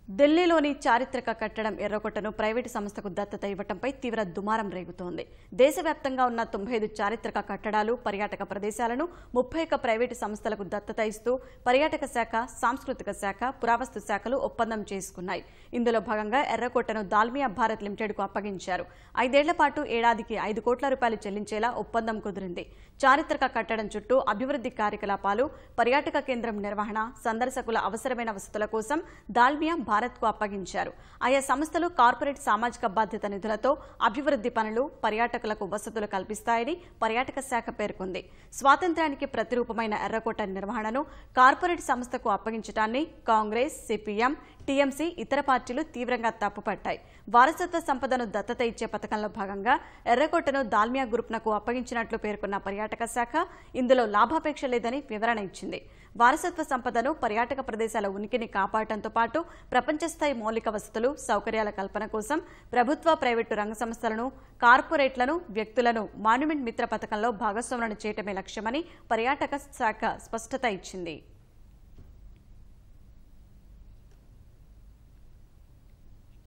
ఢిల్లీలోని చారిత్రక కట్టడం ఎర్రకోటను ప్రైవేటు సంస్థకు దత్తత ఇవ్వటంపై తీవ్ర దుమారం రేగుతోంది దేశవ్యాప్తంగా ఉన్న తొంభై ఐదు చారిత్రక కట్టడాలు పర్యాటక ప్రదేశాలను ముప్పై ఒక్క ప్రైవేటు సంస్థలకు దత్తత ఇస్తూ పర్యాటక శాఖ సాంస్కృతిక శాఖ పురావస్తు శాఖలు ఒప్పందం చేసుకున్నాయి ఇందులో భాగంగా ఎర్రకోటను దాల్మియా భారత్ లిమిటెడ్కు అప్పగించారు ఐదేళ్ల పాటు ఏడాదికి ఐదు కోట్ల రూపాయలు చెల్లించేలా ఒప్పందం కుదిరింది చారిత్రక కట్టడం చుట్టూ అభివృద్ధి కార్యకలాపాలు పర్యాటక కేంద్రం నిర్వహణ సందర్శకుల అవసరమైన వసతుల కోసం దాల్మియా భారత్కు అప్పగించారు ఆయా సంస్థలు కార్పొరేట్ సామాజిక బాధ్యత నిధులతో అభివృద్ధి పనులు పర్యాటకులకు వసతులు కల్పిస్తాయని పర్యాటక శాఖ పేర్కొంది స్వాతంత్ర్యానికి ప్రతిరూపమైన ఎర్రకోట నిర్వహణను కార్పొరేట్ సంస్థకు అప్పగించడాన్ని కాంగ్రెస్ సిపిఎం టీఎంసీ ఇతర పార్టీలు తీవ్రంగా తప్పుపట్టాయి వారసత్వ సంపదను దత్తత ఇచ్చే పథకంలో భాగంగా ఎర్రకోటను దాల్మియా గ్రూప్నకు అప్పగించినట్లు పేర్కొన్న పర్యాటక శాఖ ఇందులో లాభాపేక్ష లేదని వివరణ ఇచ్చింది వారసత్వ సంపదను పర్యాటక ప్రదేశాల ఉనికిని కాపాడటంతో పాటు ప్రపంచ స్థాయి మౌలిక వసతులు సౌకర్యాల కల్పన కోసం ప్రభుత్వ ప్రైవేటు రంగ సంస్థలను కార్పొరేట్లను వ్యక్తులను మాన్యుమెంట్ మిత్ర పథకంలో భాగస్వాములను చేయటమే లక్ష్యమని పర్యాటక శాఖ స్పష్టత ఇచ్చింది